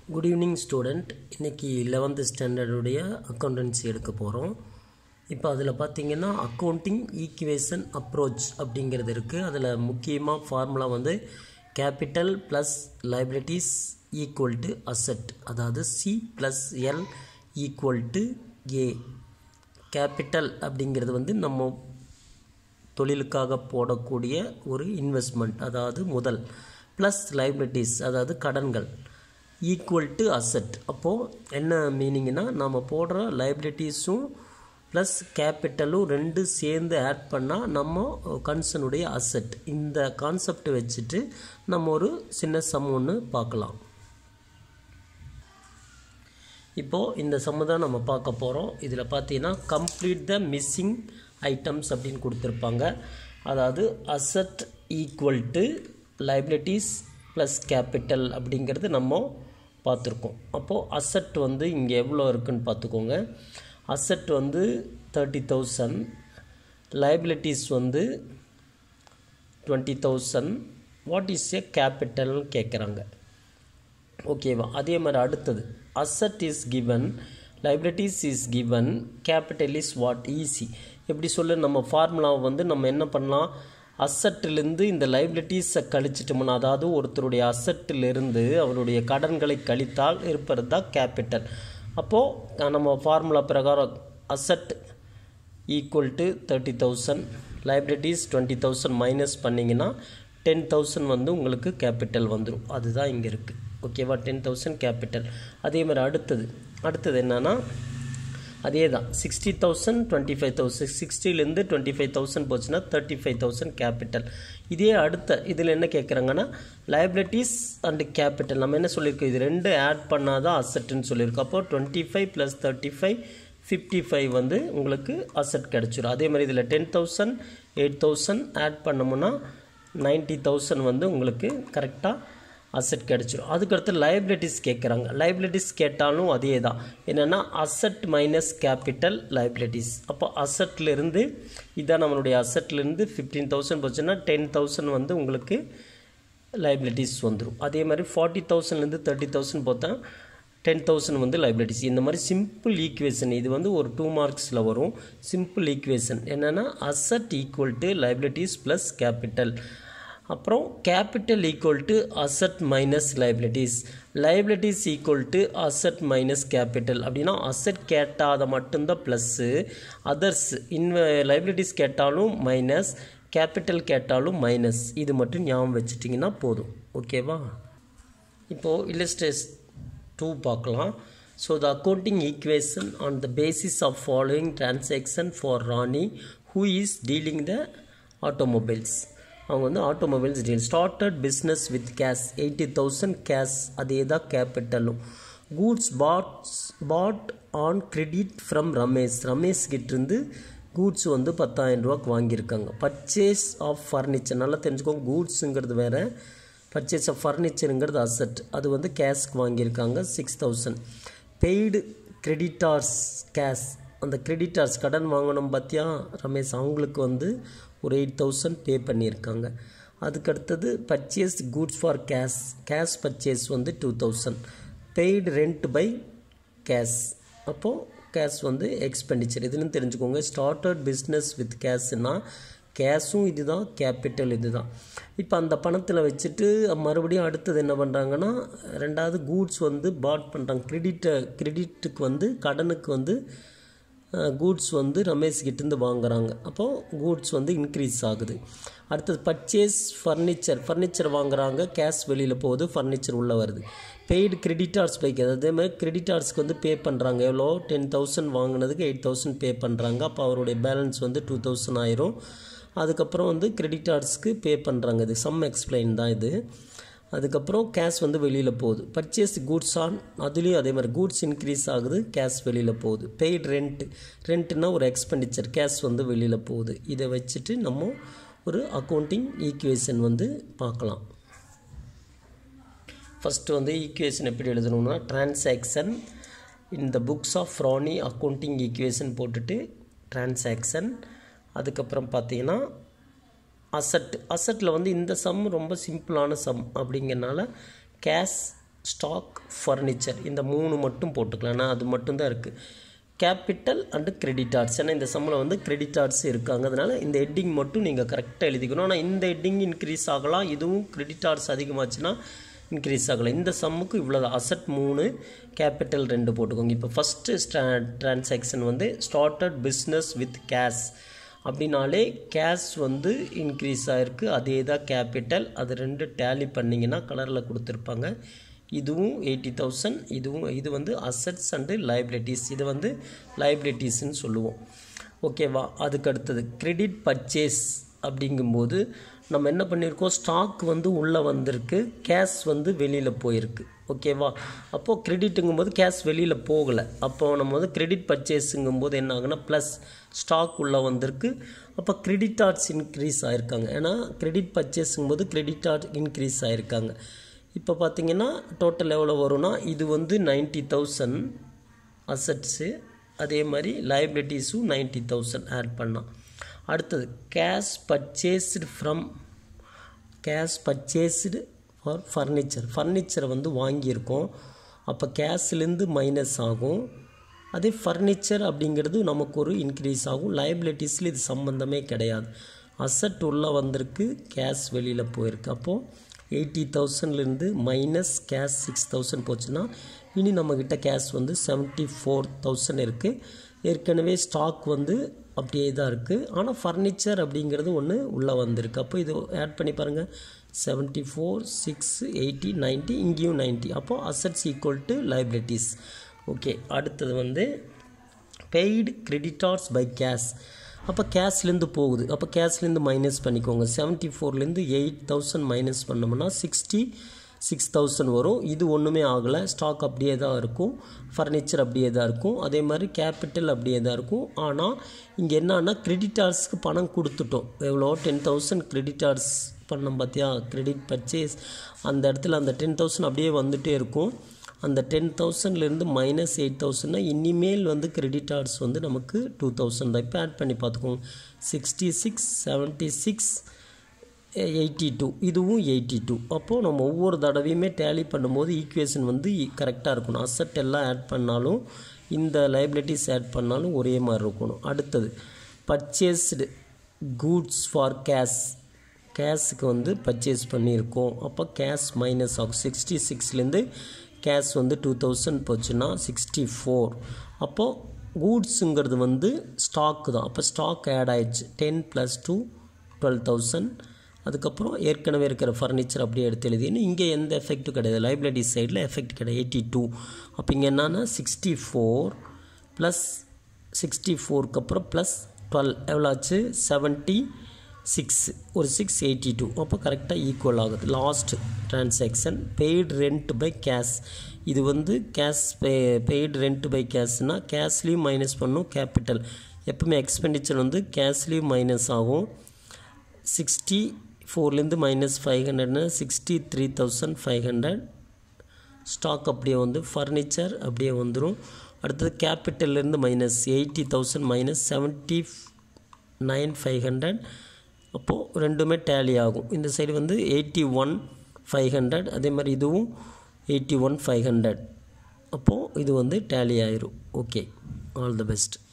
good evening student இன்றைக்கி eleventh ஸ்டாண்டர்டுடைய accountancy எடுக்க போகிறோம் இப்போ அதில் பார்த்தீங்கன்னா அக்கௌண்டிங் ஈக்குவேஷன் அப்ரோச் அப்படிங்கிறது இருக்குது அதில் முக்கியமாக ஃபார்முலா வந்து capital plus liabilities equal to asset அதாவது C plus L equal to A capital அப்படிங்கிறது வந்து நம்ம தொழிலுக்காக போடக்கூடிய ஒரு இன்வெஸ்ட்மெண்ட் அதாவது முதல் ப்ளஸ் லைபிலிட்டிஸ் அதாவது கடன்கள் ஈக்குவல் டு அசட் அப்போது என்ன மீனிங்னா நம்ம போடுற லைபிலிட்டிஸும் ப்ளஸ் கேபிட்டலும் ரெண்டு சேர்ந்து ஆட் பண்ணால் நம்ம கன்சனுடைய அசட் இந்த கான்செப்ட் வச்சுட்டு நம்ம ஒரு சின்ன சம் ஒன்று பார்க்கலாம் இப்போது இந்த சம்மு தான் நம்ம பார்க்க போகிறோம் இதில் பார்த்தீங்கன்னா கம்ப்ளீட் த மிஸ்ஸிங் ஐட்டம்ஸ் அப்படின்னு கொடுத்துருப்பாங்க அதாவது asset equal to liabilities plus capital அப்படிங்கிறது நம்ம பார்த்துருக்கோம் அப்போது அசட் வந்து இங்கே எவ்வளோ இருக்குன்னு பார்த்துக்கோங்க அசட் வந்து தேர்ட்டி தௌசண்ட் லைபிலிட்டிஸ் வந்து twenty thousand what is A கேபிட்டல்னு கேட்குறாங்க ஓகேவா அதே மாதிரி அடுத்தது asset is given liabilities is given capital is what easy எப்படி சொல்ல நம்ம ஃபார்முலாவை வந்து நம்ம என்ன பண்ணலாம் அசட்டிலிருந்து இந்த லைபிலிட்டிஸை கழிச்சிட்டோம்னா அதாவது ஒருத்தருடைய அசட்டிலிருந்து அவருடைய கடன்களை கழித்தால் இருப்பது தான் கேபிட்டல் அப்போது நம்ம ஃபார்முலா பிரகாரம் asset equal to thirty thousand liabilities twenty thousand minus பண்ணிங்கன்னா டென் தௌசண்ட் வந்து உங்களுக்கு கேபிட்டல் வந்துடும் அதுதான் இங்கே இருக்குது ஓகேவா டென் தௌசண்ட் கேபிட்டல் அதே மாதிரி அடுத்தது அடுத்தது என்னென்னா அதே தான் sixty thousand twenty five thousand சிக்ஸ்டிலேருந்து டுவெண்ட்டி ஃபைவ் தௌசண்ட் போச்சுன்னா தேர்ட்டி ஃபைவ் தௌசண்ட் கேபிட்டல் இதே அடுத்த இதில் என்ன கேட்குறாங்கன்னா லைபிலிட்டிஸ் அண்டு கேபிட்டல் நம்ம என்ன சொல்லியிருக்கோம் இது ரெண்டு ஆட் பண்ணால் தான் அசட்டுன்னு சொல்லியிருக்கோம் அப்போ twenty five plus thirty five fifty five வந்து உங்களுக்கு அசட் கிடச்சிரும் அதே மாதிரி இதில் ten thousand eight thousand add பண்ணோம்னா நைன்ட்டி தௌசண்ட் வந்து உங்களுக்கு கரெக்டாக அசட் கிடச்சிரும் அதுக்கடுத்து லைபிலிட்டிஸ் கேட்குறாங்க லைபிலிட்டிஸ் கேட்டாலும் அதே தான் என்னென்னா அசட் மைனஸ் கேபிட்டல் லைபிலிட்டிஸ் அப்போ அசட்லேருந்து இதான் நம்மளுடைய அசட்லேருந்து ஃபிஃப்டீன் தௌசண்ட் போச்சுன்னா டென் தௌசண்ட் வந்து உங்களுக்கு லைபிலிட்டிஸ் வந்துடும் அதே மாதிரி ஃபார்ட்டி தௌசண்ட்லேருந்து தேர்ட்டி தௌசண்ட் பார்த்தா டென் தௌசண்ட் வந்து லைபிலிட்டிஸ் இந்த மாதிரி சிம்பிள் ஈக்குவேஷன் இது வந்து ஒரு டூ மார்க்ஸில் வரும் சிம்பிள் ஈக்குவேஷன் என்னென்னா asset equal to liabilities plus capital அப்புறம் capital equal to asset minus liabilities liabilities equal to asset minus capital அப்படின்னா அசட் கேட்டாத மட்டும்தான் ப்ளஸ்ஸு அதர்ஸ் இன்வ லைபிலிட்டிஸ் கேட்டாலும் மைனஸ் கேபிட்டல் கேட்டாலும் மைனஸ் இது மட்டும் ஞாபகம் வச்சுட்டிங்கன்னா போதும் ஓகேவா இப்போது இல்லஸ்ட்ரேஸ் டூ பார்க்கலாம் so the accounting equation on the basis of following transaction for Rani who is dealing the automobiles அவங்க வந்து automobiles deal started business with cash eighty thousand cash அதே தான் கேபிட்டலும் goods bought bought on credit from Ramesh Ramesh கிட்டேருந்து goods வந்து பத்தாயிரம் ரூபாய்க்கு வாங்கியிருக்காங்க பர்ச்சேஸ் ஆஃப் ஃபர்னிச்சர் நல்லா தெரிஞ்சுக்கோங்க கூட்ஸுங்கிறது வேறு பர்ச்சேஸ் ஆஃப் ஃபர்னிச்சருங்கிறது அசட் அது வந்து கேஷ்க்கு வாங்கியிருக்காங்க six thousand paid creditors cash அந்த கிரெடிட்டார்ஸ் கடன் வாங்கணும் பார்த்தியா ரமேஷ் அவங்களுக்கு வந்து ஒரு எயிட் தௌசண்ட் பே பண்ணியிருக்காங்க அதுக்கடுத்தது purchase goods for cash cash purchase வந்து two thousand paid rent by cash அப்போது கேஷ் வந்து எக்ஸ்பெண்டிச்சர் இதுன்னு தெரிஞ்சுக்கோங்க ஸ்டார்டட் பிஸ்னஸ் வித் கேஷ்னா கேஷும் இது தான் கேபிட்டல் இது தான் இப்போ அந்த பணத்தில் வச்சுட்டு மறுபடியும் அடுத்தது என்ன பண்ணுறாங்கன்னா ரெண்டாவது கூட்ஸ் வந்து பாட் பண்ணுறாங்க கிரெடிட்டை கிரெடிட்டுக்கு வந்து கடனுக்கு வந்து கூட்ஸ் வந்து ரமேஷ் கிட்டேருந்து வாங்குறாங்க அப்போது கூட்ஸ் வந்து இன்க்ரீஸ் ஆகுது அடுத்தது பர்ச்சேஸ் ஃபர்னிச்சர் ஃபர்னிச்சர் வாங்குறாங்க கேஷ் வெளியில் போகுது ஃபர்னிச்சர் உள்ளே வருது பெய்டு கிரெடிட்டார்ஸ் பைக் அதே மாதிரி கிரெடிட்டார்ஸ்க்கு வந்து பே பண்ணுறாங்க எவ்வளோ டென் தௌசண்ட் வாங்கினதுக்கு எயிட் தௌசண்ட் பே பண்ணுறாங்க அப்போ அவருடைய பேலன்ஸ் வந்து டூ தௌசண்ட் ஆயிரும் அதுக்கப்புறம் வந்து கிரெடிட்டார்ஸ்க்கு பே பண்ணுறாங்க இது சம் எக்ஸ்பிளைன் தான் இது அதுக்கப்புறம் கேஷ் வந்து வெளியில் போகுது பர்ச்சேஸ் கூட்ஸ் ஆன் அதுலேயும் அதே மாதிரி கூட்ஸ் இன்க்ரீஸ் ஆகுது கேஷ் வெளியில் போகுது பெய்டு ரெண்ட்டு ரெண்ட்டுனா ஒரு எக்ஸ்பெண்டிச்சர் கேஷ் வந்து வெளியில் போகுது இதை வச்சுட்டு நம்ம ஒரு அக்கௌண்டிங் ஈக்குவேஷன் வந்து பார்க்கலாம் ஃபஸ்ட்டு வந்து ஈக்குவேஷன் எப்படி எழுதணும்னா டிரான்சாக்ஷன் இந்த books of Rani accounting equation போட்டுட்டு டிரான்சாக்ஷன் அதுக்கப்புறம் பார்த்தீங்கன்னா அசட் அசட்டில் வந்து இந்த சம் ரொம்ப சிம்பிளான சம் அப்படிங்கிறனால கேஷ் ஸ்டாக் ஃபர்னிச்சர் இந்த மூணு மட்டும் போட்டுக்கலாம் ஏன்னா அது மட்டும்தான் இருக்குது கேபிட்டல் அண்டு கிரெடிட்டார்ஸ் ஏன்னா இந்த சம்மில் வந்து கிரெடிட்டார்ஸ் இருக்காங்க அதனால் இந்த ஹெட்டிங் மட்டும் நீங்கள் கரெக்டாக எழுதிக்கணும் ஆனால் இந்த ஹெட்டிங் இன்க்ரீஸ் ஆகலாம் இதுவும் கிரெடிட்டார்ஸ் அதிகமாச்சுன்னா இன்க்ரீஸ் ஆகலாம் இந்த சம்முக்கு இவ்வளோ அசட் மூணு கேபிட்டல் ரெண்டு போட்டுக்கோங்க இப்போ ஃபஸ்ட்டு ஸ்ட்ரா ட்ரான்சாக்ஷன் வந்து ஸ்டார்டட் பிஸ்னஸ் வித் கேஷ் அப்படின்னாலே கேஷ் வந்து இன்க்ரீஸ் ஆகிருக்கு அதே தான் கேபிட்டல் அது ரெண்டு டேலி பண்ணிங்கன்னா கலரில் கொடுத்துருப்பாங்க இதுவும் எயிட்டி தௌசண்ட் இதுவும் இது வந்து அசட்ஸ் அண்டு லைபிலிட்டிஸ் இது வந்து லைபிலிட்டிஸ்ன்னு சொல்லுவோம் ஓகேவா அதுக்கு அடுத்தது கிரெடிட் பர்ச்சேஸ் அப்படிங்கும்போது நம்ம என்ன பண்ணியிருக்கோம் ஸ்டாக் வந்து உள்ளே வந்திருக்கு கேஷ் வந்து வெளியில் போயிருக்கு ஓகேவா அப்போது கிரெடிட்டுங்கும்போது கேஷ் வெளியில் போகலை அப்போது நம்ம வந்து கிரெடிட் பர்ச்சேஸுங்கும்போது என்ன ஆகுனா ப்ளஸ் ஸ்டாக் உள்ளே வந்திருக்கு அப்போ கிரெடிட்டார்ஸ் இன்க்ரீஸ் ஆகிருக்காங்க ஏன்னா கிரெடிட் பர்ச்சேஸுங்கும்போது கிரெடிட்டார் இன்க்ரீஸ் ஆகிருக்காங்க இப்போ பார்த்தீங்கன்னா டோட்டல் எவ்வளோ வரும்னா இது வந்து நைன்ட்டி தௌசண்ட் அசட்ஸு அதே மாதிரி லைபிலிட்டிஸும் நைன்ட்டி தௌசண்ட் ஆட் பண்ணால் அடுத்தது cash purchased from cash purchased for furniture ஃபர்னிச்சரை வந்து வாங்கியிருக்கோம் அப்போ கேஷ்லேருந்து மைனஸ் ஆகும் அதே ஃபர்னிச்சர் அப்படிங்கிறது நமக்கு ஒரு இன்க்ரீஸ் ஆகும் லைபிலிட்டிஸில் இது சம்மந்தமே கிடையாது அசட் உள்ளே வந்திருக்கு கேஷ் வெளியில் போயிருக்கு அப்போது எயிட்டி தௌசண்ட்லேருந்து மைனஸ் கேஷ் சிக்ஸ் தௌசண்ட் போச்சுன்னா இனி நம்மக்கிட்ட கேஷ் வந்து செவன்ட்டி ஃபோர் தௌசண்ட் இருக்குது ஏற்கனவே ஸ்டாக் வந்து அப்படியே தான் இருக்குது ஆனால் ஃபர்னிச்சர் அப்படிங்கிறது ஒன்று உள்ளே வந்திருக்கு அப்போ இது ஆட் பண்ணி பாருங்கள் seventy four six eighty ninety இங்கேயும் நைன்ட்டி அப்போது assets equal to liabilities okay அடுத்தது வந்து பெய்டு கிரெடிட்டார்ஸ் பை கேஷ் அப்போ கேஷ்லேருந்து போகுது அப்போ கேஷ்லேருந்து மைனஸ் பண்ணிக்கோங்க செவன்ட்டி ஃபோர்லேருந்து எயிட் தௌசண்ட் மைனஸ் பண்ணோம்னா சிக்ஸ்டி சிக்ஸ் தௌசண்ட் வரும் இது ஒன்றுமே ஆகலை ஸ்டாக் அப்படியே தான் இருக்கும் ஃபர்னிச்சர் அப்படியே தான் இருக்கும் அதே மாதிரி கேபிட்டல் அப்படியே தான் இருக்கும் ஆனால் இங்கே என்னன்னா கிரெடிட்டார்ஸ்க்கு பணம் கொடுத்துட்டோம் எவ்வளோ டென் தௌசண்ட் கிரெடிட்டார்ஸ் பண்ணோம் பார்த்தியா கிரெடிட் பர்ச்சேஸ் அந்த இடத்துல அந்த டென் தௌசண்ட் அப்படியே வந்துகிட்டே இருக்கும் அந்த டென் தௌசண்ட்லேருந்து மைனஸ் எயிட் தௌசண்ட்னா இனிமேல் வந்து கிரெடிட்டார்ஸ் வந்து நமக்கு டூ தௌசண்ட் தான் இப்போ ஆட் பண்ணி பார்த்துக்கோங்க sixty six seventy six eighty two இதுவும் எயிட்டி டூ அப்போது நம்ம ஒவ்வொரு தடவையுமே டேலி பண்ணும்போது ஈக்குவேஷன் வந்து கரெக்டாக இருக்கணும் அசட் எல்லாம் ஆட் பண்ணாலும் இந்த லைபிலிட்டிஸ் ஆட் பண்ணாலும் ஒரே மாதிரி இருக்கணும் அடுத்தது பர்ச்சேஸ்டு கூட்ஸ் ஃபார் கேஷ் கேஷுக்கு வந்து பர்ச்சேஸ் பண்ணியிருக்கோம் அப்போ கேஷ் மைனஸ் ஆகும் சிக்ஸ்டி சிக்ஸ்லேருந்து கேஷ் வந்து டூ தௌசண்ட் போச்சுன்னா சிக்ஸ்டி ஃபோர் அப்போது கூட்ஸுங்கிறது வந்து ஸ்டாக்கு தான் அப்போ ஸ்டாக் ஆட் ஆயிடுச்சு ten plus two twelve thousand அதுக்கப்புறம் ஏற்கனவே இருக்கிற ஃபர்னிச்சர் அப்படியே எடுத்து எழுதினு இங்கே எந்த எஃபெக்ட்டும் கிடையாது லைபிலிட்டி சைடில் எஃபெக்ட் கிடையாது எயிட்டி டூ அப்போ இங்கே என்னன்னா சிக்ஸ்டி ஃபோர் ப்ளஸ் சிக்ஸ்டி ஃபோருக்கு அப்புறம் ப்ளஸ் டுவெல் எவ்வளோ ஆச்சு செவன்ட்டி சிக்ஸ் ஒரு சிக்ஸ் எயிட்டி டூ அப்போ கரெக்டாக ஈக்குவல் ஆகுது last transaction paid rent by cash இது வந்து cash pay paid rent by கேஷ்னால் கேஷ்லேயும் மைனஸ் பண்ணும் கேபிட்டல் எப்பவுமே எக்ஸ்பெண்டிச்சர் வந்து கேஷ்லேயும் மைனஸ் ஆகும் சிக்ஸ்டி ஃபோர்லேருந்து மைனஸ் ஃபைவ் ஹண்ட்ரட்னா sixty three thousand five hundred stock அப்படியே வந்து ஃபர்னிச்சர் அப்படியே வந்துடும் அடுத்தது கேபிட்டல்லேருந்து minus eighty thousand minus seventy nine five hundred அப்போது ரெண்டுமே டேலி ஆகும் இந்த சைடு வந்து எயிட்டி ஒன் ஃபைவ் ஹண்ட்ரட் அதே மாதிரி இதுவும் எயிட்டி ஒன் ஃபைவ் ஹண்ட்ரட் அப்போது இது வந்து டேலி ஆயிரும் ஓகே ஆல் தி பெஸ்ட்